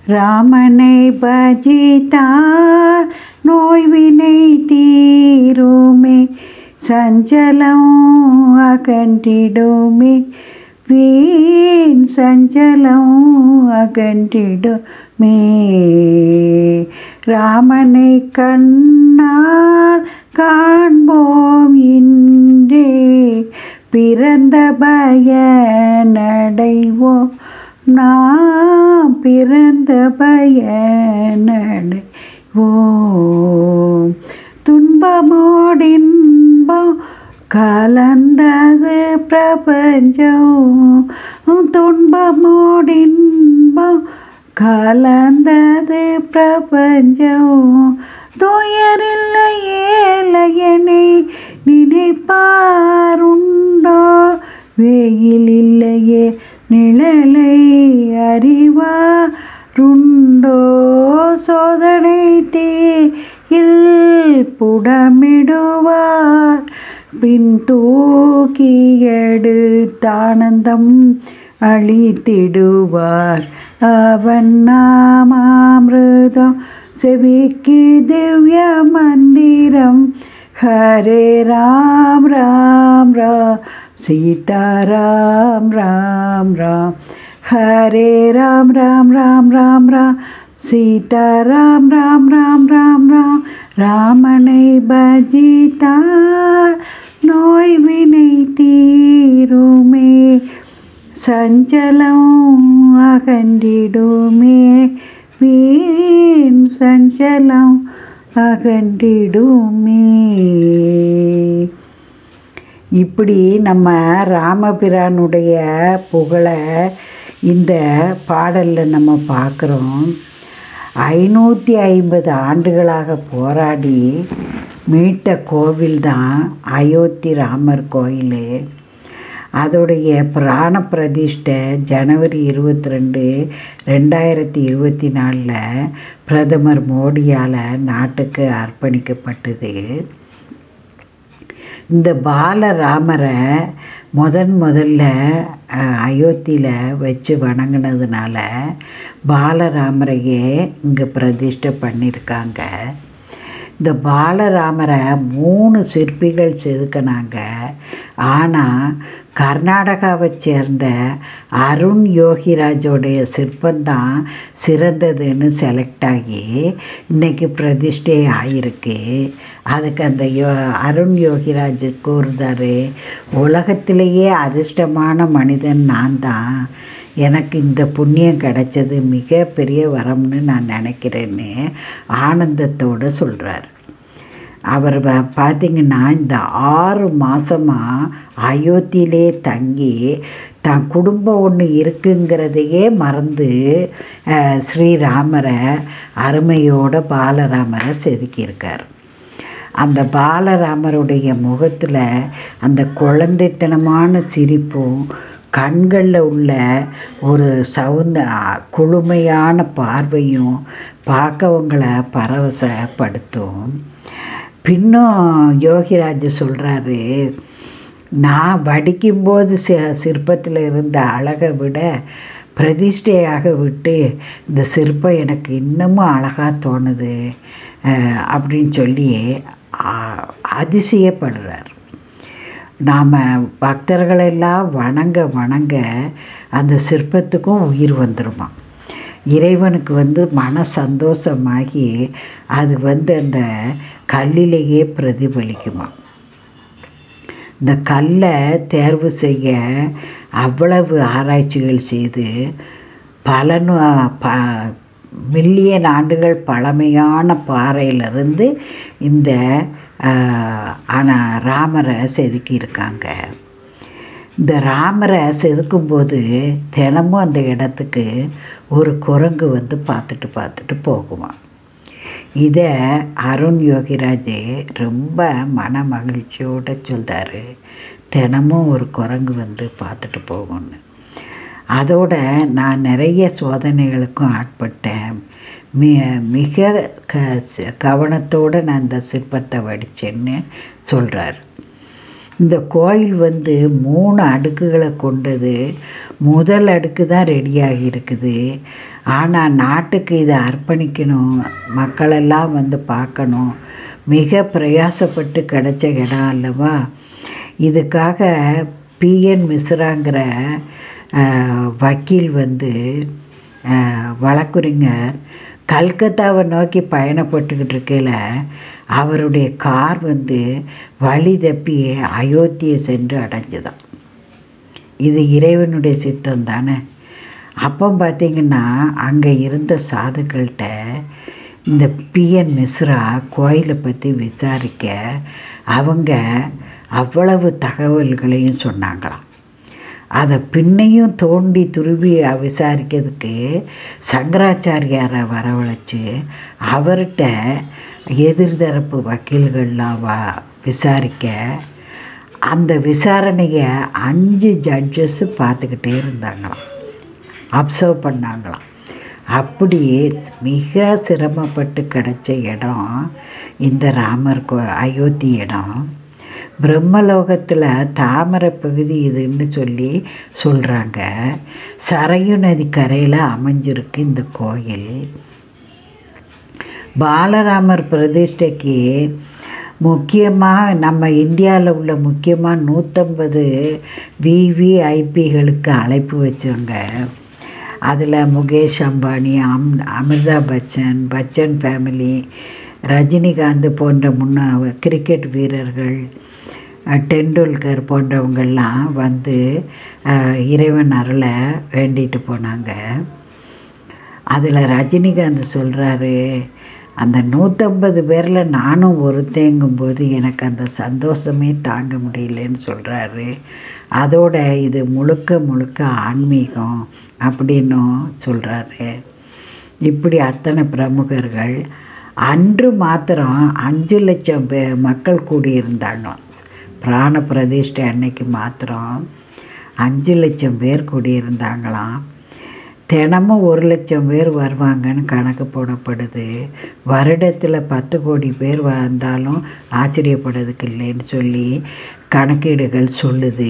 ராமனை பஜித்தார் நோய்வினை தீருமே சஞ்சலம் அகன்றிடுமே வீண் சஞ்சலம் அகன்றிடுமே ராமனை கண்ணால் காண்போம் இன்றே பிறந்த பயனடைவோம் நாம் பிறந்த பயனடைவோம் துன்பமோடின்பம் கலந்தது பிரபஞ்சம் துன்பமோடின்பம் கலந்தது பிரபஞ்சம் துயரில்லை ஏழையனை நினைப்பாருண்டோ வெயில் இல்லையே நிழலை அறிவாருண்டோ சோதனை தீயில் புடமிடுவார் பின் தூக்கி எடுத்தானந்தம் அழித்திடுவார் அவன் நாமாமிருதம் செவிக்கு திவ்ய மந்திரம் ஹரே ராம் ராம் ராம் சீதாராம் ராம் ராம் ஹரே ராம் ராம் ராம் ராம் ராம் சீதாராம் ராம் ராம் ராம் ராம் ராமனை பஜித்தார் நோய் வினை தீருமே சஞ்சலம் அகன்றிடுமே வீண் சஞ்சலம் அகன்றிடுமே இப்படி நம்ம ராமபிரானுடைய புகழை இந்த பாடலில் நம்ம பார்க்குறோம் ஐநூற்றி ஐம்பது ஆண்டுகளாக போராடி மீட்ட கோவில் தான் அயோத்தி ராமர் கோயில் அதோடைய பிராண பிரதிஷ்டை ஜனவரி இருபத்தி ரெண்டு ரெண்டாயிரத்தி இருபத்தி நாலில் பிரதமர் மோடியால் நாட்டுக்கு அர்ப்பணிக்கப்பட்டது இந்த பாலராமரை முதன் முதல்ல அயோத்தியில் வச்சு வணங்கினதுனால பாலராமரையே இங்கே பிரதிஷ்டை பண்ணியிருக்காங்க இந்த பாலராமரை மூணு சிற்பிகள் செதுக்கினாங்க ஆனால் கர்நாடகாவை சேர்ந்த அருண் யோகிராஜோடைய சிற்பந்தான் சிறந்ததுன்னு செலக்ட் ஆகி இன்றைக்கி பிரதிஷ்டை ஆகிருக்கு அதுக்கு அந்த யோ அருண் யோகிராஜ் கூறுதார் உலகத்திலேயே அதிர்ஷ்டமான மனிதன் நான் தான் எனக்கு இந்த புண்ணியம் கிடைச்சது மிகப்பெரிய வரம்னு நான் நினைக்கிறேன்னு ஆனந்தத்தோடு சொல்கிறார் அவர் பார்த்திங்கன்னா இந்த ஆறு மாதமாக அயோத்தியிலே தங்கி தான் குடும்பம் ஒன்று இருக்குங்கிறதையே மறந்து ஸ்ரீராமரை அருமையோட பாலராமரை செதுக்கியிருக்கார் அந்த பாலராமருடைய முகத்தில் அந்த குழந்தைத்தனமான சிரிப்பும் கண்களில் உள்ள ஒரு சவுந்த குளுமையான பார்வையும் பார்க்கவங்களை பரவசப்படுத்தும் பின்னும் யோகிராஜ் சொல்கிறாரு நான் வடிக்கும்போது சி சிற்பத்தில் இருந்த அழகை விட பிரதிஷ்டையாக விட்டு இந்த சிற்பம் எனக்கு இன்னமும் அழகாக தோணுது அப்படின்னு சொல்லி அதிசயப்படுறார் நாம் பக்தர்களெல்லாம் வணங்க வணங்க அந்த சிற்பத்துக்கும் உயிர் வந்துருமா இறைவனுக்கு வந்து மன சந்தோஷமாகி அது வந்து அந்த கல்லிலேயே பிரதிபலிக்குமா இந்த கல்லை தேர்வு செய்ய அவ்வளவு ஆராய்ச்சிகள் செய்து பல ப மில்லியன் ஆண்டுகள் பழமையான பாறையிலிருந்து இந்த ஆனால் ராமரை செதுக்கியிருக்காங்க இந்த ராமரை செதுக்கும்போது தினமும் அந்த இடத்துக்கு ஒரு குரங்கு வந்து பார்த்துட்டு பார்த்துட்டு போகுமா இதை அருண் யோகிராஜ் ரொம்ப மன மகிழ்ச்சியோடு சொல்கிறாரு தினமும் ஒரு குரங்கு வந்து பார்த்துட்டு போகும்னு அதோட நான் நிறைய சோதனைகளுக்கும் ஆட்பட்டேன் மி மிக க கவனத்தோடு நான் இந்த சிற்பத்தை வடித்தேன்னு சொல்கிறார் இந்த கோயில் வந்து மூணு அடுக்குகளை கொண்டது முதல் அடுக்கு தான் ரெடியாகி இருக்குது ஆனால் நாட்டுக்கு இதை அர்ப்பணிக்கணும் மக்களெல்லாம் வந்து பார்க்கணும் மிக பிரயாசப்பட்டு கிடைச்ச இடம் அல்லவா இதுக்காக பிஎன் மிஸ்ராங்கிற அஹ், வக்கீல் வந்து அஹ், வழக்குரைஞர் கல்கத்தாவை நோக்கி பயணப்பட்டுக்கிட்டு இருக்கையில் அவருடைய கார் வந்து வழி தப்பி அயோத்தியை சென்று அடைஞ்சுதான் இது இறைவனுடைய சித்தம் தானே அப்போ பார்த்தீங்கன்னா அங்கே இருந்த சாதுக்கள்கிட்ட இந்த பிஎன் மிஸ்ரா கோயிலை பற்றி விசாரிக்க அவங்க அவ்வளவு தகவல்களையும் சொன்னாங்களாம் அதை பின்னையும் தோண்டி துருவி விசாரிக்கிறதுக்கு சங்கராச்சாரியாரை வரவழைச்சு அவர்கிட்ட எதிர்தரப்பு வக்கீல்கள்லாம் வா விசாரிக்க அந்த விசாரணையை அஞ்சு ஜட்ஜஸ் பார்த்துக்கிட்டே இருந்தாங்களாம் அப்சர்வ் பண்ணாங்களாம் அப்படி மிக சிரமப்பட்டு கிடைச்ச இடம் இந்த ராமர் கோ அயோத்தி இடம் பிரம்மலோகத்தில் தாமரை பகுதி இதுன்னு சொல்லி சொல்கிறாங்க சரையு நதி கரையில் அமைஞ்சிருக்கு இந்த கோயில் பாலராமர் பிரதிஷ்டைக்கு முக்கியமாக நம்ம இந்தியாவில் உள்ள முக்கியமாக நூற்றம்பது விவிஐபிகளுக்கு அழைப்பு வச்சவங்க அதில் முகேஷ் அம்பானி அம் அமிர்தாப் பச்சன் பச்சன் ஃபேமிலி ரஜினிகாந்த் போன்ற முன்ன கிரிக்கெட் வீரர்கள் அஹ், டெண்டுல்கர் போன்றவங்கெல்லாம் வந்து அஹ், இறைவன் அருளை வேண்டிட்டு போனாங்க அதில் ரஜினிகாந்த் சொல்கிறாரு அந்த நூற்றம்பது பேரில் நானும் ஒருத்தேங்கும்போது எனக்கு அந்த சந்தோஷமே தாங்க முடியலன்னு சொல்கிறாரு அதோட இது முழுக்க முழுக்க ஆன்மீகம் அப்படின்னும் சொல்கிறாரு இப்படி அத்தனை பிரமுகர்கள் அன்று மாத்திரம் அஞ்சு லட்சம் பே மக்கள் கூடியிருந்தாங்க பிராண பிரதிஷ்டை அன்னைக்கு மாத்திரம் அஞ்சு லட்சம் பேர் கூடியிருந்தாங்களாம் தினமும் ஒரு லட்சம் பேர் வருவாங்கன்னு கணக்கு போடப்படுது வருடத்தில் பத்து கோடி பேர் வந்தாலும் ஆச்சரியப்படுறதுக்கு இல்லைன்னு சொல்லி கணக்கீடுகள் சொல்லுது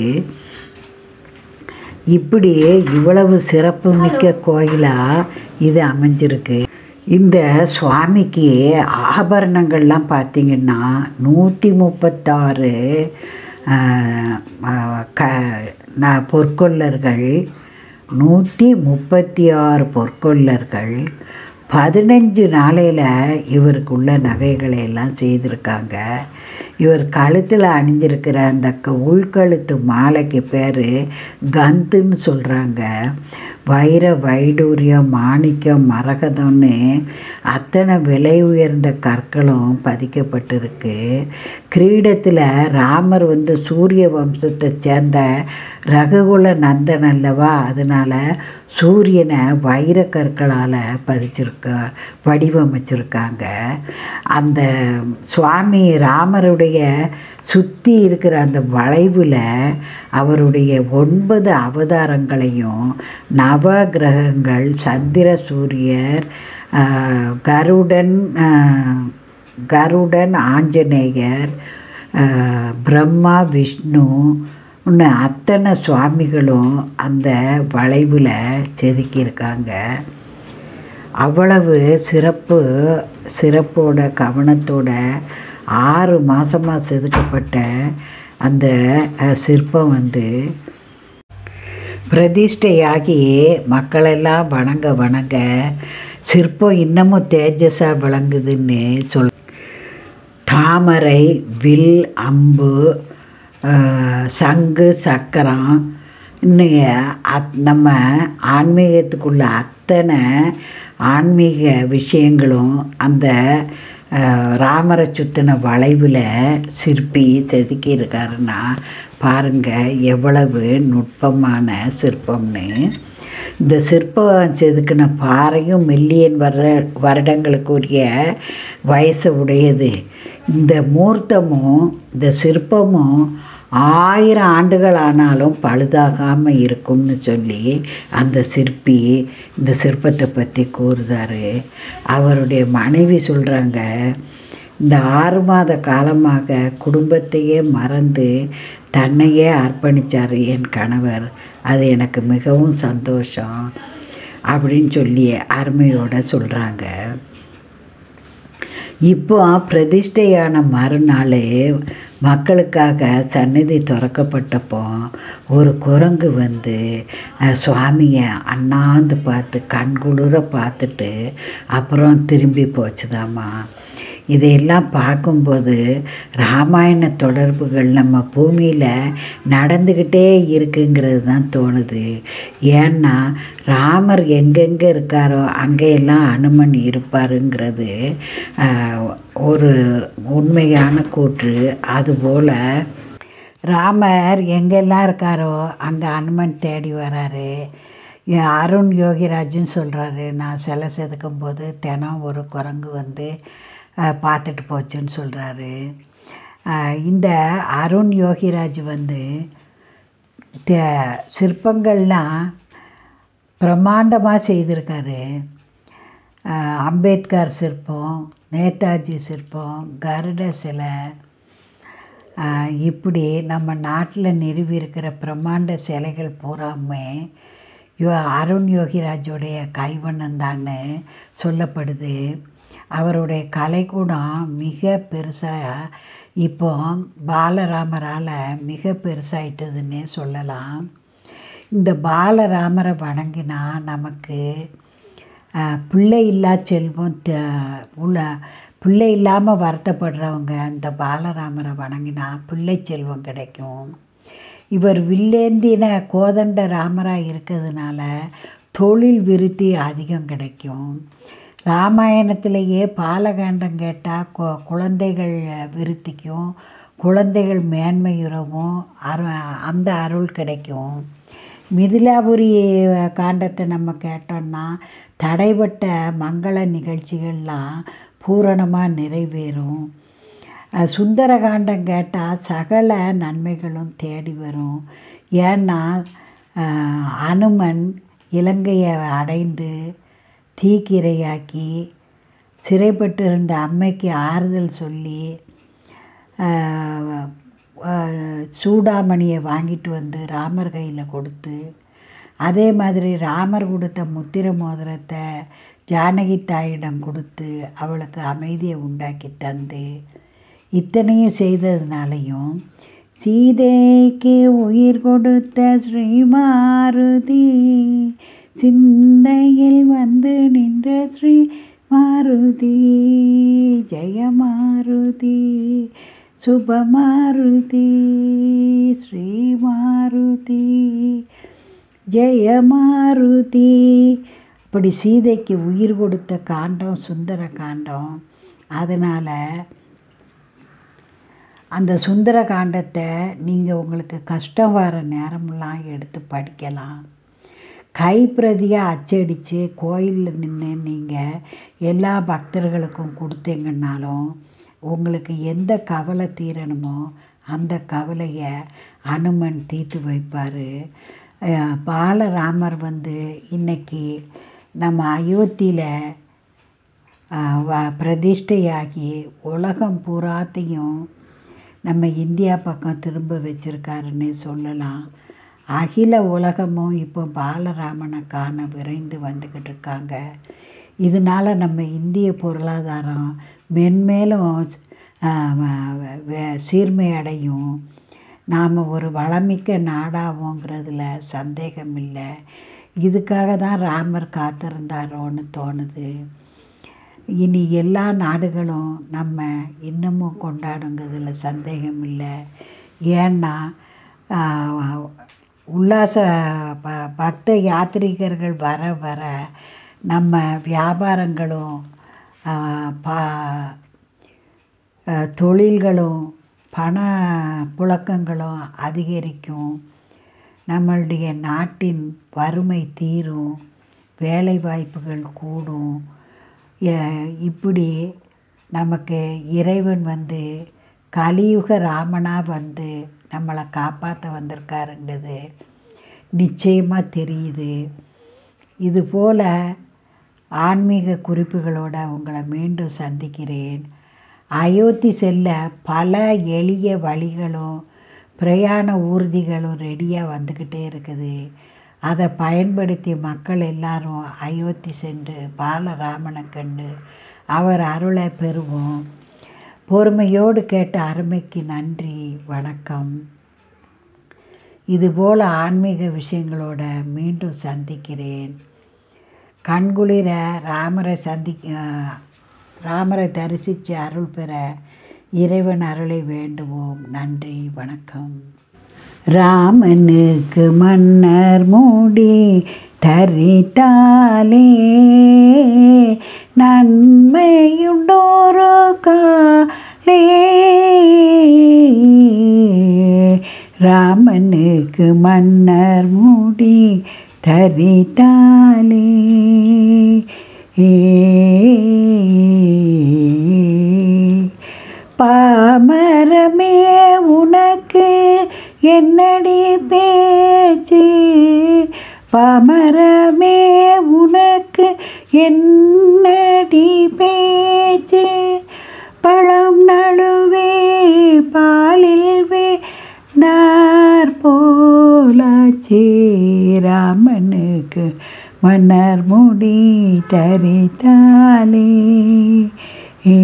இப்படி இவ்வளவு சிறப்புமிக்க கோயிலாக இது அமைஞ்சிருக்கு இந்த சுவாமிக்கு ஆபரணங்கள்லாம் பார்த்திங்கன்னா நூற்றி முப்பத்தாறு ஆஹ், ஆஹ், க ந- பொற்கொல்லர்கள் நூற்றி முப்பத்தி ஆறு பொற்கொல்லர்கள் பதினஞ்சு நாளையில் இவருக்குள்ள நகைகளை எல்லாம் செய்திருக்காங்க இவர் கழுத்தில் அணிஞ்சிருக்கிற அந்த க- உள்கழுத்து மாலைக்கு பேர் கந்துன்னு சொல்கிறாங்க வைர வைடூரியம் மாணிக்கம் மரகதம்னு அத்தனை விலை உயர்ந்த கற்களும் பதிக்கப்பட்டிருக்கு கிரீடத்தில் ராமர் வந்து சூரிய வம்சத்தை சேர்ந்த ரகுகுல நந்தன் அல்லவா அதனால் சூரியனை வைர கற்களால் பதிச்சிருக்க வடிவமைச்சிருக்காங்க அந்த சுவாமி ராமருடைய சுற்றி இருக்கிற அந்த வளைவில் அவருடைய ஒன்பது அவதாரங்களையும் நவ கிரகங்கள் சந்திர சூரியர் ஆஹ், கருடன் ஆஹ், கருடன் ஆஞ்சநேயர் ஆஹ், பிரம்மா விஷ்ணு இன்னும் அத்தனை சுவாமிகளும் அந்த வளைவில் செதுக்கியிருக்காங்க அவ்வளவு சிறப்பு சிறப்போட கவனத்தோட ஆறு மாதமாக செதுக்கப்பட்ட அந்த அஹ், சிற்பம் வந்து பிரதிஷ்டையாகி மக்களெல்லாம் வணங்க வணங்க சிற்பம் இன்னமும் தேஜஸாக விளங்குதுன்னு சொல் தாமரை வில் அம்பு அஹ், சங்கு சக்கரம் இன்னும் அத் நம்ம ஆன்மீகத்துக்குள்ள அத்தனை ஆன்மீக விஷயங்களும் அந்த அஹ், ராமரை சுற்றின வளைவில் சிற்பி செதுக்கியிருக்காருன்னா பாருங்கள் எவ்வளவு நுட்பமான சிற்பம்னு இந்த சிற்பம் செதுக்கின பாறையும் மில்லியன் வர வருடங்களுக்குரிய வயசு உடையது இந்த மூர்த்தமும் இந்த சிற்பமும் ஆயிரம் ஆண்டுகள் ஆனாலும் பழுதாகாமல் இருக்கும்னு சொல்லி அந்த சிற்பி இந்த சிற்பத்தை பற்றி கூறுதாரு அவருடைய மனைவி சொல்கிறாங்க இந்த ஆறு மாத காலமாக குடும்பத்தையே மறந்து தன்னையே அர்ப்பணித்தார் என் கணவர் அது எனக்கு மிகவும் சந்தோஷம் அப்படின்னு சொல்லி அருமையோட சொல்கிறாங்க இப்போ பிரதிஷ்டையான மறுநாள் மக்களுக்காக சந்நிதி திறக்கப்பட்டப்போ ஒரு குரங்கு வந்து அஹ், சுவாமியை அண்ணாந்து பார்த்து கண்குளிர பார்த்துட்டு அப்புறம் திரும்பி போச்சுதாம்மா இதையெல்லாம் பார்க்கும்போது ராமாயண தொடர்புகள் நம்ம பூமியில் நடந்துக்கிட்டே இருக்குங்கிறது தான் தோணுது ஏன்னா ராமர் எங்கெங்கே இருக்காரோ அங்கெல்லாம் அனுமன் இருப்பாருங்கிறது ஆஹ், ஒரு உண்மையான கூற்று அதுபோல் ராமர் எங்கெல்லாம் இருக்காரோ அங்கே அனுமன் தேடி வராரு என் அருண் யோகிராஜும் சொல்கிறாரு நான் சிலை செதுக்கும் போது தினம் ஒரு குரங்கு வந்து அஹ், பார்த்துட்டு போச்சுன்னு சொல்கிறாரு இந்த அருண் யோகிராஜ் வந்து தே- சிற்பங்கள்லாம் பிரம்மாண்டமாக செய்திருக்காரு அஹ், அம்பேத்கர் சிற்பம் நேதாஜி சிற்பம் கருட சிலை ஆஹ் இப்படி நம்ம நாட்டில் நிறுவி இருக்கிற பிரம்மாண்ட சிலைகள் பூராமே யோ அருண் யோகிராஜோடைய கைவண்ணந்தான்னு சொல்லப்படுது அவருடைய கலைக்கூடம் மிக பெருசாக இப்போ பாலராமரால் மிக பெருசாயிட்டதுன்னே சொல்லலாம் இந்த பாலராமரை வணங்கினா நமக்கு ஆஹ், பிள்ளை இல்லா செல்வம் த உள்ள பிள்ளை இல்லாமல் வருத்தப்படுறவங்க அந்த பாலராமரை வணங்கினா பிள்ளை செல்வம் கிடைக்கும் இவர் வில்லேந்தின கோதண்ட ராமராக இருக்கிறதுனால தொழில் விருத்தி அதிகம் கிடைக்கும் ராமாயணத்திலேயே பாலகாண்டம் கேட்டால் கு குழந்தைகள் விருத்திக்கும் குழந்தைகள் மேன்மையுறவும் அரு அந்த அருள் கிடைக்கும் மிதிலாபுரி காண்டத்தை நம்ம கேட்டோம்னா தடைப்பட்ட மங்கள நிகழ்ச்சிகள்லாம் பூரணமாக நிறைவேறும் அஹ் சுந்தரகாண்டம் கேட்டால் சகல நன்மைகளும் தேடி வரும் ஏன்னா அஹ், அனுமன் இலங்கையை அடைந்து தீக்கிரையாக்கி சிறைப்பட்டிருந்த அம்மைக்கு ஆறுதல் சொல்லி ஆஹ், ஆஹ், சூடாமணியை வாங்கிட்டு வந்து ராமர் கையில் கொடுத்து அதே மாதிரி ராமர் கொடுத்த முத்திர மோதிரத்தை ஜானகி தாயிடம் கொடுத்து அவளுக்கு அமைதியை உண்டாக்கி தந்து இத்தனையும் செய்ததுனாலையும் சீதைக்கு உயிர் கொடுத்த ஸ்ரீமாருதி சிந்தையில் வந்து நின்ற ஸ்ரீ மாருதி ஜெயமாருதி சுபமாருதி ஸ்ரீ மாருதி ஜெயமாருதி இப்படி சீதைக்கு உயிர் கொடுத்த காண்டம் சுந்தர காண்டம் அதனால் அந்த சுந்தர காண்டத்தை நீங்கள் உங்களுக்கு கஷ்டம் வர நேரமெல்லாம் எடுத்து படிக்கலாம் கைப்பிரதியாக அச்சடித்து கோயிலில் நின்று நீங்கள் எல்லா பக்தர்களுக்கும் கொடுத்தீங்கன்னாலும் உங்களுக்கு எந்த கவலை தீரணுமோ அந்த கவலையை அனுமன் தீர்த்து வைப்பார் பாலராமர் வந்து இன்னைக்கு நம்ம அயோத்தியில் ஆஹ் வ- பிரதிஷ்டையாகி உலகம் பூராத்தையும் நம்ம இந்தியா பக்கம் திரும்ப வச்சிருக்காருன்னே சொல்லலாம் அகில உலகமும் இப்போ பாலராமனை காண விரைந்து வந்துக்கிட்டு இருக்காங்க இதனால் நம்ம இந்திய பொருளாதாரம் மென்மேலும் ஆஹ் வ- வ- சீர்மை அடையும் நாம் ஒரு வளமிக்க நாடாவோங்கிறதுல சந்தேகம் இல்லை இதுக்காக தான் ராமர் காத்திருந்தாரோன்னு தோணுது இனி எல்லா நாடுகளும் நம்ம இன்னமும் கொண்டாடுங்கிறதுல சந்தேகம் இல்லை ஏன்னா ஆஹ், உல்லாச ப பக்த யாத்ரீகர்கள் வர வர நம்ம வியாபாரங்களும் ஆஹ், பா ஆஹ், தொழில்களும் பண புழக்கங்களும் அதிகரிக்கும் நம்மளுடைய நாட்டின் வறுமை தீரும் வேலை வாய்ப்புகள் கூடும் எ- இப்படி நமக்கு இறைவன் வந்து கலியுக ராமனாக வந்து நம்மளை காப்பாற்ற வந்திருக்காருங்கிறது நிச்சயமாக தெரியுது இதுபோல் ஆன்மீக குறிப்புகளோட உங்களை மீண்டும் சந்திக்கிறேன் அயோத்தி செல்ல பல எளிய வழிகளும் பிரயாண ஊர்திகளும் ரெடியாக வந்துக்கிட்டே இருக்குது அதை பயன்படுத்தி மக்கள் எல்லாரும் அயோத்தி சென்று பாலராமனை கண்டு அவர் அருளை பெறுவோம் பொறுமையோடு கேட்ட அருமைக்கு நன்றி வணக்கம் இதுபோல் ஆன்மீக விஷயங்களோட மீண்டும் சந்திக்கிறேன் கண்குளிர ராமரை சந்தி ராமரை தரிசித்து அருள் பெற இறைவன் அருளை வேண்டுவோம் நன்றி வணக்கம் ராமனுக்கு மன்னர் மூடி தரித்தாலே நன்மையுண்டோரோ காலே ராமனுக்கு மன்னர் மூடி தரித்தாலே பாமரமே உனக்கு என்னடி பேச்சு பாமரமே உனக்கு என்னடி பேச்சு பழம் நழுவே பாலில் வேண்டார் போலாச்சே ராமனுக்கு மன்னர் முடி தரித்தாலே ஏ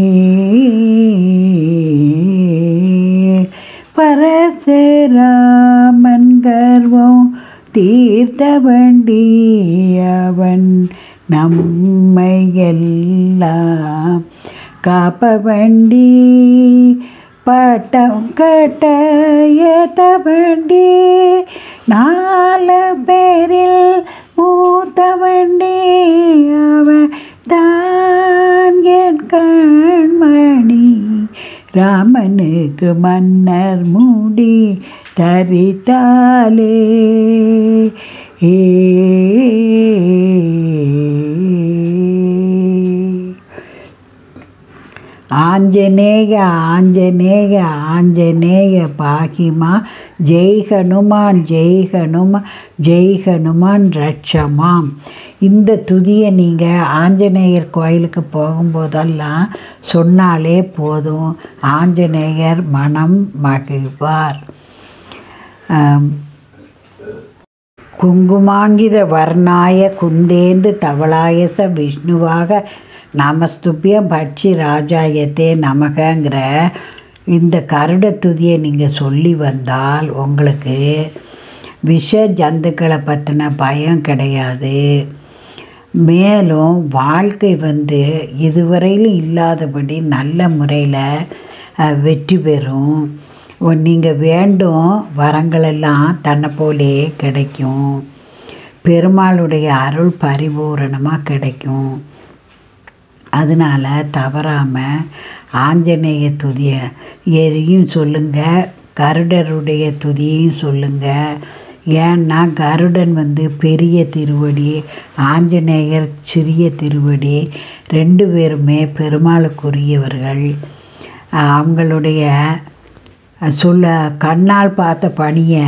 பரசுராமன் கர்வம் தீர்த்த வண்டி அவன் நம்மை எல்லாம் காப்ப வண்டி பட்டம் கட்ட ஏத்த வண்டி நாலு பேரில் மூத்த வண்டி அவன் தான் என் கண்மணி ராமனுக்கு மன்னர் மூடி தரித்தாலே ஏ ஆஞ்சநேய ஆஞ்சநேய ஆஞ்சநேய பாகிமா ஜெய் ஹனுமான் ஜெய் ஹனுமான் ஜெய் ஹனுமான் ரட்சமாம் இந்த துதியை நீங்கள் ஆஞ்சநேயர் கோயிலுக்கு போகும்போதெல்லாம் சொன்னாலே போதும் ஆஞ்சநேயர் மனம் மகிழ்வார் குங்குமாங்கித வர்ணாய குந்தேந்து தவளாயச விஷ்ணுவாக நமஸ்துபியம் பட்சி ராஜாயத்தே நமகங்கிற இந்த கருட துதியை நீங்கள் சொல்லி வந்தால் உங்களுக்கு விஷ ஜந்துக்களை பற்றின பயம் கிடையாது மேலும் வாழ்க்கை வந்து இதுவரையிலும் இல்லாதபடி நல்ல முறையில் வெற்றி பெறும் நீங்கள் வேண்டும் வரங்களெல்லாம் தன்னை போலே கிடைக்கும் பெருமாளுடைய அருள் பரிபூரணமாக கிடைக்கும் அதனால் தவறாமல் ஆஞ்சநேய துதிய எதையும் சொல்லுங்கள் கருடருடைய துதியையும் சொல்லுங்கள் ஏன்னா கருடன் வந்து பெரிய திருவடி ஆஞ்சநேயர் சிறிய திருவடி ரெண்டு பேருமே பெருமாளுக்குரியவர்கள் அவங்களுடைய சொல்ல கண்ணால் பார்த்த பணியை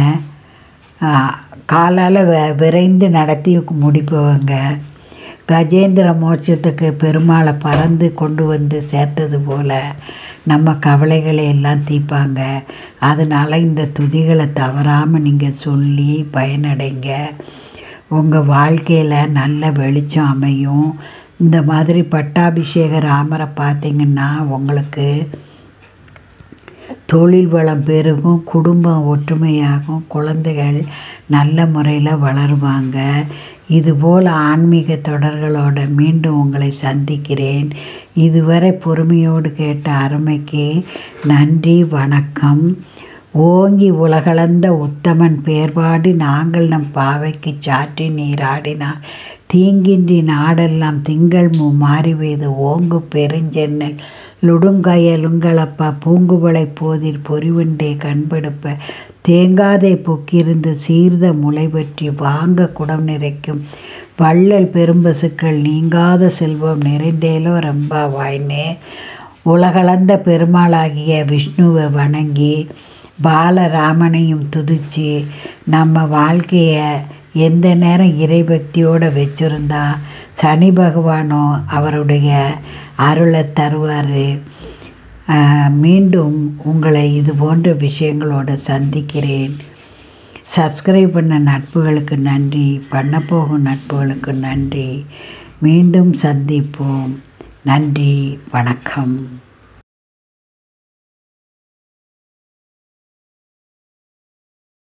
காலால் விரைந்து நடத்தி முடிப்பவங்க கஜேந்திர மோட்சத்துக்கு பெருமாளை பறந்து கொண்டு வந்து சேர்த்தது போல் நம்ம கவலைகளை எல்லாம் தீர்ப்பாங்க அதனால் இந்த துதிகளை தவறாமல் நீங்கள் சொல்லி பயனடைங்க உங்கள் வாழ்க்கையில் நல்ல வெளிச்சம் அமையும் இந்த மாதிரி பட்டாபிஷேக ராமரை பார்த்தீங்கன்னா உங்களுக்கு தொழில் வளம் பெருகும் குடும்பம் ஒற்றுமையாகும் குழந்தைகள் நல்ல முறையில் வளருவாங்க இதுபோல் ஆன்மீக தொடர்களோட மீண்டும் உங்களை சந்திக்கிறேன் இதுவரை பொறுமையோடு கேட்ட அருமைக்கு நன்றி வணக்கம் ஓங்கி உலகளந்த உத்தமன் பேர்பாடி நாங்கள் நம் பாவைக்கு சாற்றி நீராடினார் தீங்கின்றி நாடெல்லாம் திங்கள் மூ மாறி பெய்து ஓங்கு பெருஞ்சென்னல் லுடுங்கயலுங்களப்பா பூங்குவளை போதில் பொறிவண்டே கண்பெடுப்ப தேங்காதை பொக்கிருந்து சீர்த முளை பற்றி வாங்க குடம் நிறைக்கும் வள்ளல் பெரும்பசுக்கள் நீங்காத செல்வம் நிறைந்தேலோ ரம்பா வாய்னே உலகளந்த பெருமாளாகிய விஷ்ணுவை வணங்கி பாலராமனையும் துதிச்சு நம்ம வாழ்க்கையை எந்த நேரம் இறைபக்தியோடு வச்சுருந்தா சனி பகவானும் அவருடைய அருளை தருவார் மீண்டும் உங்களை இது போன்ற விஷயங்களோடு சந்திக்கிறேன் சப்ஸ்கிரைப் பண்ண நட்புகளுக்கு நன்றி பண்ண போகும் நட்புகளுக்கு நன்றி மீண்டும் சந்திப்போம் நன்றி வணக்கம்